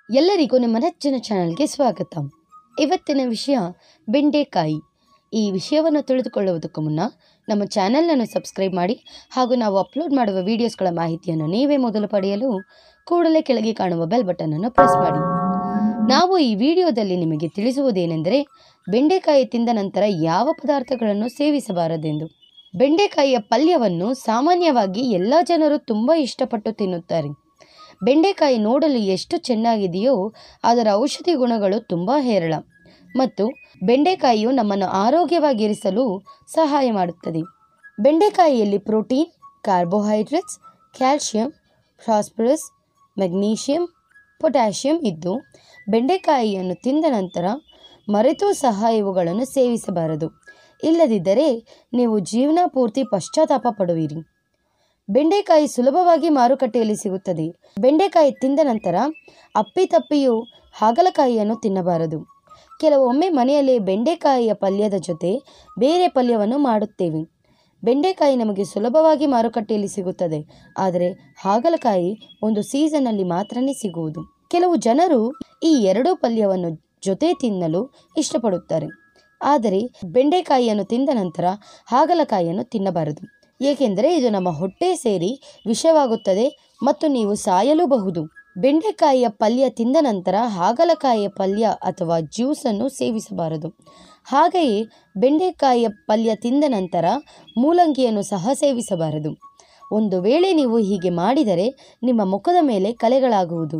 ಎಲ್ಲರಿಗೂ ನಿಮ್ಮ ನೆಚ್ಚಿನ ಚಾನಲ್ಗೆ ಸ್ವಾಗತ ಇವತ್ತಿನ ವಿಷಯ ಬೆಂಡೆಕಾಯಿ ಈ ವಿಷಯವನ್ನು ತಿಳಿದುಕೊಳ್ಳುವುದಕ್ಕೂ ಮುನ್ನ ನಮ್ಮ ಚಾನಲನ್ನು ಸಬ್ಸ್ಕ್ರೈಬ್ ಮಾಡಿ ಹಾಗೂ ನಾವು ಅಪ್ಲೋಡ್ ಮಾಡುವ ವಿಡಿಯೋಸ್ಗಳ ಮಾಹಿತಿಯನ್ನು ನೀವೇ ಮೊದಲು ಪಡೆಯಲು ಕೂಡಲೇ ಕೆಳಗೆ ಕಾಣುವ ಬೆಲ್ ಬಟನನ್ನು ಪ್ರೆಸ್ ಮಾಡಿ ನಾವು ಈ ವಿಡಿಯೋದಲ್ಲಿ ನಿಮಗೆ ತಿಳಿಸುವುದೇನೆಂದರೆ ಬೆಂಡೆಕಾಯಿ ತಿಂದ ನಂತರ ಯಾವ ಪದಾರ್ಥಗಳನ್ನು ಸೇವಿಸಬಾರದೆಂದು ಬೆಂಡೆಕಾಯಿಯ ಪಲ್ಯವನ್ನು ಸಾಮಾನ್ಯವಾಗಿ ಎಲ್ಲ ಜನರು ತುಂಬ ಇಷ್ಟಪಟ್ಟು ತಿನ್ನುತ್ತಾರೆ ಬೆಂಡೆಕಾಯಿ ನೋಡಲು ಎಷ್ಟು ಚೆನ್ನಾಗಿದೆಯೋ ಅದರ ಔಷಧಿ ಗುಣಗಳು ತುಂಬ ಹೇರಳ ಮತ್ತು ಬೆಂಡೆಕಾಯಿಯು ನಮ್ಮನ್ನು ಆರೋಗ್ಯವಾಗಿರಿಸಲು ಸಹಾಯ ಮಾಡುತ್ತದೆ ಬೆಂಡೆಕಾಯಿಯಲ್ಲಿ protein carbohydrates calcium phosphorus magnesium potassium ಇದ್ದು ಬೆಂಡೆಕಾಯಿಯನ್ನು ತಿಂದ ನಂತರ ಮರೆತೂ ಸಹ ಇವುಗಳನ್ನು ಸೇವಿಸಬಾರದು ಇಲ್ಲದಿದ್ದರೆ ನೀವು ಜೀವನ ಪೂರ್ತಿ ಪಶ್ಚಾತ್ತಾಪ ಪಡುವಿರಿ ಬೆಂಡೆಕಾಯಿ ಸುಲಭವಾಗಿ ಮಾರುಕಟ್ಟೆಯಲ್ಲಿ ಸಿಗುತ್ತದೆ ಬೆಂಡೆಕಾಯಿ ತಿಂದ ನಂತರ ಅಪ್ಪಿತಪ್ಪಿಯು ಹಾಗಲಕಾಯಿಯನ್ನು ತಿನ್ನಬಾರದು ಕೆಲವೊಮ್ಮೆ ಮನೆಯಲ್ಲಿ ಬೆಂಡೆಕಾಯಿಯ ಪಲ್ಯದ ಜೊತೆ ಬೇರೆ ಪಲ್ಯವನ್ನು ಮಾಡುತ್ತೇವೆ ಬೆಂಡೆಕಾಯಿ ನಮಗೆ ಸುಲಭವಾಗಿ ಮಾರುಕಟ್ಟೆಯಲ್ಲಿ ಸಿಗುತ್ತದೆ ಆದರೆ ಹಾಗಲಕಾಯಿ ಒಂದು ಸೀಸನ್ನಲ್ಲಿ ಮಾತ್ರನೇ ಸಿಗುವುದು ಕೆಲವು ಜನರು ಈ ಎರಡೂ ಪಲ್ಯವನ್ನು ಜೊತೆ ತಿನ್ನಲು ಇಷ್ಟಪಡುತ್ತಾರೆ ಆದರೆ ಬೆಂಡೆಕಾಯಿಯನ್ನು ತಿಂದ ನಂತರ ಹಾಗಲಕಾಯಿಯನ್ನು ತಿನ್ನಬಾರದು ಏಕೆಂದರೆ ಇದು ನಮ್ಮ ಹೊಟ್ಟೆ ಸೇರಿ ವಿಷವಾಗುತ್ತದೆ ಮತ್ತು ನೀವು ಸಾಯಲೂಬಹುದು ಬೆಂಡೆಕಾಯಿಯ ಪಲ್ಯ ತಿಂದ ನಂತರ ಹಾಗಲಕಾಯಿಯ ಪಲ್ಯ ಅಥವಾ ಜ್ಯೂಸನ್ನು ಸೇವಿಸಬಾರದು ಹಾಗೆಯೇ ಬೆಂಡೆಕಾಯಿಯ ಪಲ್ಯ ತಿಂದ ನಂತರ ಮೂಲಂಗಿಯನ್ನು ಸಹ ಸೇವಿಸಬಾರದು ಒಂದು ವೇಳೆ ನೀವು ಹೀಗೆ ಮಾಡಿದರೆ ನಿಮ್ಮ ಮುಖದ ಮೇಲೆ ಕಲೆಗಳಾಗುವುದು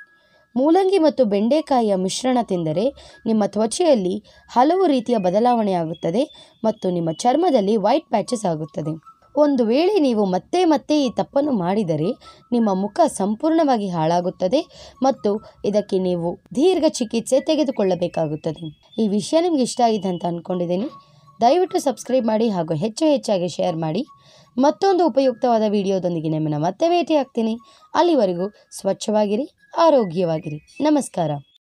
ಮೂಲಂಗಿ ಮತ್ತು ಬೆಂಡೆಕಾಯಿಯ ಮಿಶ್ರಣ ತಿಂದರೆ ನಿಮ್ಮ ತ್ವಚೆಯಲ್ಲಿ ಹಲವು ರೀತಿಯ ಬದಲಾವಣೆಯಾಗುತ್ತದೆ ಮತ್ತು ನಿಮ್ಮ ಚರ್ಮದಲ್ಲಿ ವೈಟ್ ಪ್ಯಾಚಸ್ ಆಗುತ್ತದೆ ಒಂದು ವೇಳೆ ನೀವು ಮತ್ತೆ ಮತ್ತೆ ಈ ತಪ್ಪನ್ನು ಮಾಡಿದರೆ ನಿಮ್ಮ ಮುಖ ಸಂಪೂರ್ಣವಾಗಿ ಹಾಳಾಗುತ್ತದೆ ಮತ್ತು ಇದಕ್ಕೆ ನೀವು ದೀರ್ಘ ಚಿಕಿತ್ಸೆ ತೆಗೆದುಕೊಳ್ಳಬೇಕಾಗುತ್ತದೆ ಈ ವಿಷಯ ನಿಮ್ಗೆ ಇಷ್ಟ ಆಗಿದೆ ಅಂತ ಅಂದ್ಕೊಂಡಿದ್ದೀನಿ ದಯವಿಟ್ಟು ಸಬ್ಸ್ಕ್ರೈಬ್ ಮಾಡಿ ಹಾಗೂ ಹೆಚ್ಚು ಹೆಚ್ಚಾಗಿ ಶೇರ್ ಮಾಡಿ ಮತ್ತೊಂದು ಉಪಯುಕ್ತವಾದ ವಿಡಿಯೋದೊಂದಿಗೆ ನಿಮ್ಮನ್ನು ಮತ್ತೆ ಭೇಟಿ ಆಗ್ತೀನಿ ಅಲ್ಲಿವರೆಗೂ ಸ್ವಚ್ಛವಾಗಿರಿ ಆರೋಗ್ಯವಾಗಿರಿ ನಮಸ್ಕಾರ